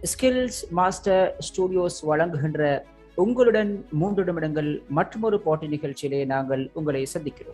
Skills master studios வழங்குகின்ற உங்களுடன் மூன்று நிமிடங்கள் மற்றொரு போட்டி நிகழ்ச்சியிலே நாங்கள் உங்களை சந்திக்கிறோம்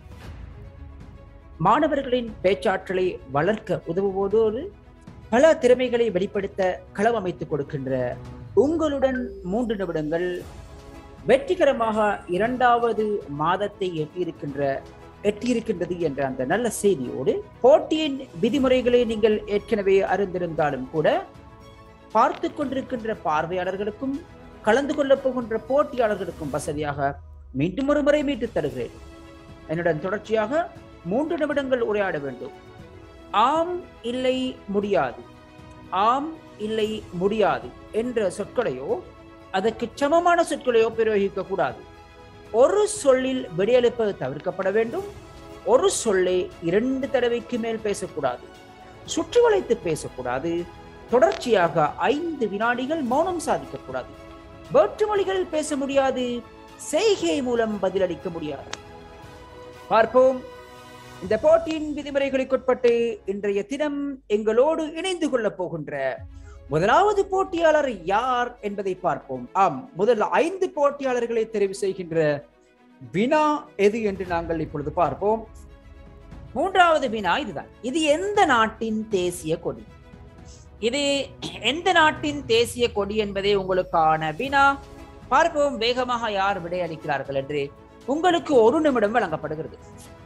மாணவர்களின் பேச்சாற்றலை வளர்க்க உதவுவதோடு பல திறமைகளை வெளிப்படுத்த களம் அமைத்துக் கொடுக்கின்ற உங்களுடன் மூன்று நிமிடங்கள் வெற்றிகரமாக இரண்டாவது மாதத்தை எட்டியிருக்கின்ற எட்டியிருக்கின்றது என்ற அந்த நல்ல செய்தியோடு போட்டியின் விதிமுறைகளை நீங்கள் ஏற்கனவே அறிந்திருந்தாலும் கூட பார்த்து கொண்டிருக்கின்ற பார்வையாளர்களுக்கும் கலந்து கொள்ளப் போகின்ற போட்டியாளர்களுக்கும் வசதியாக மீண்டும் ஒரு முறை மீட்டுத் தருகிறேன் என்னுடன் தொடர்ச்சியாக மூன்று நிமிடங்கள் உரையாட வேண்டும் ஆம் இல்லை முடியாது ஆம் இல்லை முடியாது என்ற சொற்களையோ அதற்கு சமமான சொற்களையோ பிரயோகிக்க கூடாது ஒரு சொல்லில் விடையளிப்பது தவிர்க்கப்பட வேண்டும் ஒரு சொல்லை இரண்டு தடவைக்கு மேல் பேசக்கூடாது சுற்றி வளைத்து பேசக்கூடாது தொடர்ச்சியாக ஐந்து வினாடிகள் மௌனம் சாதிக்கக்கூடாது வேற்றுமொழிகளில் பேச முடியாது செய்கை மூலம் பதிலளிக்க முடியாது பார்ப்போம் இந்த போட்டியின் விதிமுறைகளுக்குட்பட்டு இன்றைய தினம் எங்களோடு இணைந்து கொள்ளப் போகின்ற முதலாவது போட்டியாளர் யார் என்பதை பார்ப்போம் ஆம் முதல் ஐந்து போட்டியாளர்களை தெரிவு செய்கின்ற வினா எது என்று நாங்கள் இப்பொழுது பார்ப்போம் மூன்றாவது வினா இதுதான் இது எந்த நாட்டின் தேசிய கொடி இது எந்த நாட்டின் தேசிய கொடி என்பதே உங்களுக்கான வினா பார்ப்போம் வேகமாக யார் விடை அளிக்கிறார்கள் என்று உங்களுக்கு ஒரு நிமிடம் வழங்கப்படுகிறது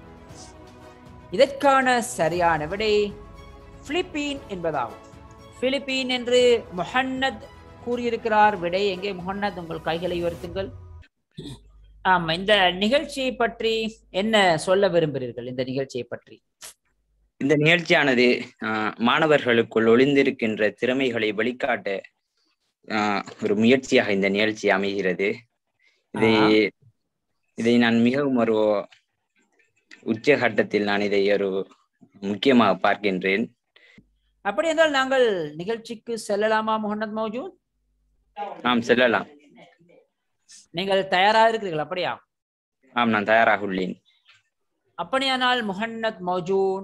இதற்கான சரியான விடை பிலிப்பீன் என்பதாகும் பிலிப்பீன் என்று முஹன்னத் கூறியிருக்கிறார் விடை எங்கே முஹன்னத் உங்கள் கைகளை உயர்த்துங்கள் ஆமா இந்த நிகழ்ச்சியை பற்றி என்ன சொல்ல விரும்புகிறீர்கள் இந்த நிகழ்ச்சியை பற்றி இந்த நிகழ்ச்சியானது ஆஹ், மாணவர்களுக்குள் ஒளிந்திருக்கின்ற திறமைகளை வெளிக்காட்ட ஆஹ், ஒரு முயற்சியாக இந்த நிகழ்ச்சி அமைகிறது இதை ஆஹா. இதை நான் மிகவும் ஒரு உச்சகட்டத்தில் நான் இதை ஒரு முக்கியமாக பார்க்கின்றேன் அப்படி என்றால் நாங்கள் நிகழ்ச்சிக்கு செல்லலாமா முகமது மௌஜூத் நாம் செல்லலாம் நீங்கள் தயாராக இருக்கிறீர்கள் அப்படியா ஆம் நான் தயாராக உள்ளேன் அப்படியானால் முஹன்னத் மௌஜூன்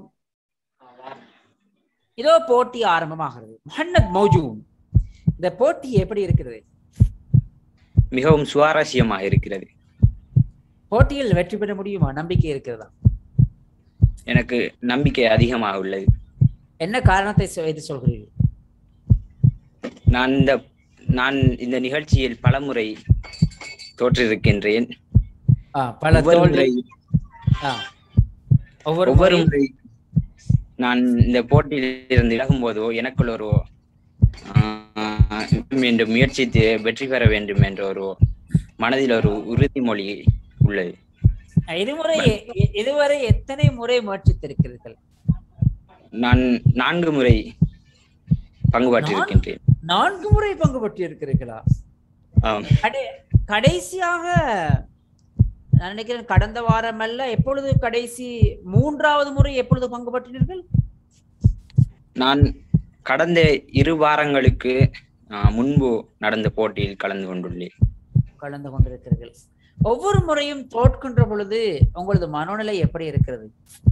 இதோ போட்டி ஆரம்பமாகிறது முஹன்னத் மௌஜூன் இந்த போட்டி எப்படி இருக்கிறது மிகவும் சுவாரஸ்யமாக இருக்கிறது போட்டியில் வெற்றி பெற முடியுமா நம்பிக்கை இருக்கிறதா எனக்கு நம்பிக்கை அதிகமாக உள்ளது என்ன காரணத்தை சொ- வைத்து சொல்கிறீர்கள் நான் இந்த நான் இந்த நிகழ்ச்சியில் பலமுறை தோற்றிருக்கின்றேன் ஆ, பல ஒவ்வொரு தோல்வி முறை ஆ. ஒவ்வொரு ஒவ்வொரு முறை முறை நான் இந்த போட்டியில் இருந்து விலகும் போதோ எனக்குள் ஒரு ஆஹ், மீண்டும் முயற்சித்து வெற்றி பெற வேண்டும் என்ற ஒரு மனதில் ஒரு உறுதிமொழி உள்ளது இதுமுறை எ- இதுவரை எத்தனை முறை முயற்சித்திருக்கிறீர்கள் நான் நான்கு முறை பங்கு பற்றிருக்கின்றேன் நான்கு முறை பங்கு பற்றி இருக்கிறீர்களா ஆம். கடை- கடைசியாக நான் நினைக்கிறேன் கடந்த வாரம் அல்ல எப்பொழுது கடைசி மூன்றாவது முறை எப்பொழுது பங்கு பற்றினீர்கள் நான் கடந்த இரு வாரங்களுக்கு ஆஹ், முன்பு நடந்த போட்டியில் கலந்து கொண்டுள்ளேன் கலந்து கொண்டிருக்கிறீர்கள் ஒவ்வொரு முறையும் தோற்கின்ற பொழுது உங்களது மனோநிலை எப்படி இருக்கிறது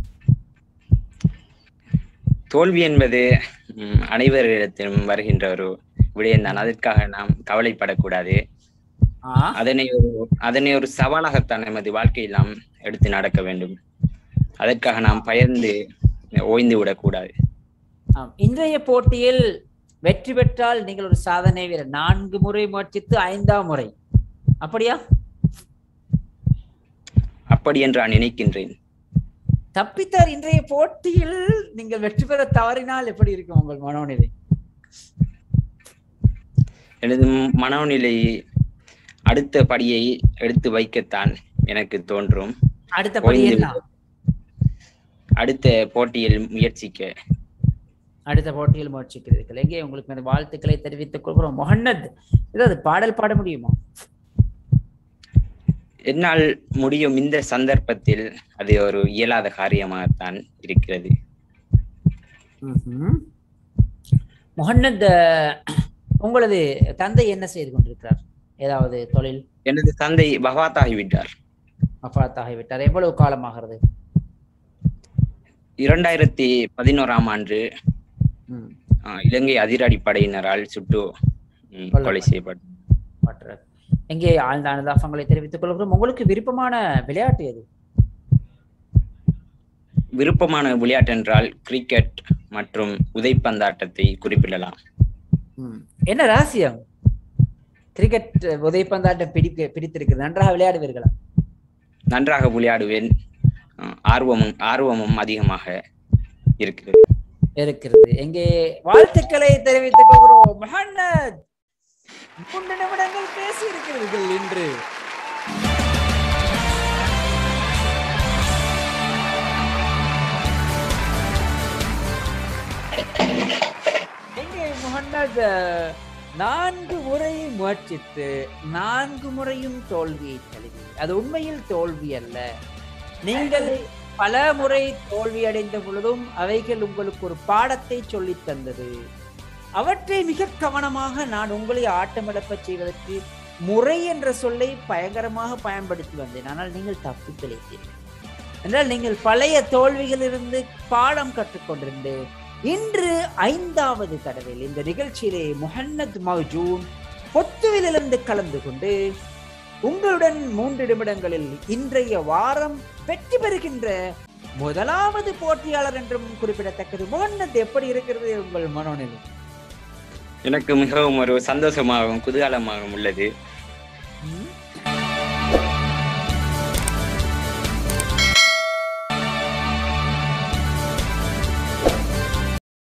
தோல்வி என்பது ம், அனைவரிடத்திலும் வருகின்ற ஒரு விடயம்தான் அதற்காக நாம் கவலைப்படக்கூடாது ஆ அதனை ஒரு அதனை ஒரு சவாலாகத்தான் நமது வாழ்க்கையில் நாம் எடுத்து நடக்க வேண்டும் அதற்காக நாம் பயந்து ஓய்ந்து விடக்கூடாது ஆம். இன்றைய போட்டியில் வெற்றி பெற்றால் நீங்கள் ஒரு சாதனை வீரர் நான்கு முறை முயற்சித்து ஐந்தாம் முறை அப்படியா அப்படி என்று நான் நினைக்கின்றேன் தப்பித்தார் இன்றைய போட்டியில் நீங்கள் வெற்றி பெற தவறினால் எப்படி இருக்கும் உங்கள் மனோநிலை எனது மனோநிலை அடுத்த படியை எடுத்து வைக்கத்தான் எனக்கு தோன்றும் அடுத்தபடி ஓய்ந்து என்ன அடுத்த போட்டியில் முயற்சிக்க அடுத்த போட்டியில் முயற்சிக்கிறீர்கள் எங்கே உங்களுக்கு அந்த வாழ்த்துக்களை தெரிவித்துக் கொள்கிறோம் முகன்னத் ஏதாவது பாடல் பாட முடியுமா என்னால் முடியும் இந்த சந்தர்ப்பத்தில் அது ஒரு இயலாத காரியமாகத்தான் இருக்கிறது ம்ஹும். முகன்னத் அஹ், உங்களது தந்தை என்ன செய்து கொண்டிருக்கிறார் ஏதாவது தொழில் எனது தந்தை பகவாத்தாகிவிட்டார் அஃபாத் ஆகிவிட்டார் எவ்வளவு காலமாகிறது இரண்டாயிரத்தி பதினோராம் ஆண்டு ம். ஆஹ், இலங்கை அதிரடி படையினரால் சுட்டு ம், கொல்லப்பட்டார். கொலை செய்யப்பட்டார் பற்றார் எங்கே ஆழ்ந்த அனுதாபங்களை தெரிவித்துக் கொள்கிறோம் உங்களுக்கு விருப்பமான விளையாட்டு எது விருப்பமான விளையாட்டு என்றால் கிரிக்கெட் மற்றும் உதைப்பந்தாட்டத்தை குறிப்பிடலாம் ம். என்ன ரகசியம் கிரிக்கெட் உதைப்பந்தாட்டம் பிடிக்க பிடித்திருக்கிறது நன்றாக விளையாடுவீர்களா நன்றாக விளையாடுவேன் அஹ், ஆர்வமும் ஆர்வமும் அதிகமாக இருக்கிறது இருக்கிறது எங்கே வாழ்த்துக்களை தெரிவித்துக் கொள்கிறோம் முஹன்னத் மூன்று நிமிடங்கள் பேசி இருக்கிறீர்கள் இன்று எங்கே முஹன்னத் அஹ், நான்கு முறை முயற்சித்து நான்கு முறையும் தோல்வியை தழுவி அது உண்மையில் தோல்வி அல்ல நீங்கள் பல முறை தோல்வி அடைந்த பொழுதும் அவைகள் உங்களுக்கு ஒரு பாடத்தை சொல்லித் தந்தது அவற்றை மிக கவனமாக நான் உங்களை ஆட்டமிழப்பச் செய்வதற்கு முறை என்ற சொல்லை பயங்கரமாக பயன்படுத்தி வந்தேன் ஆனால் நீங்கள் தப்பு பிழைத்தீர்கள் என்றால் நீங்கள் பழைய தோல்விகளிலிருந்து பாடம் கற்றுக்கொண்டிருந்து இன்று ஐந்தாவது தடவையில் இந்த நிகழ்ச்சியிலே முஹன்னத் மௌஜூன் பொத்துவிலிருந்து கலந்து கொண்டு உங்களுடன் மூன்று நிமிடங்களில் இன்றைய வாரம் வெற்றி பெறுகின்ற முதலாவது போட்டியாளர் என்றும் குறிப்பிடத்தக்கது முகன்னத் எப்படி இருக்கிறது உங்கள் மனோநிலை எனக்கு மிகவும் ஒரு சந்தோஷமாகவும் குதூகலமாகவும் உள்ளது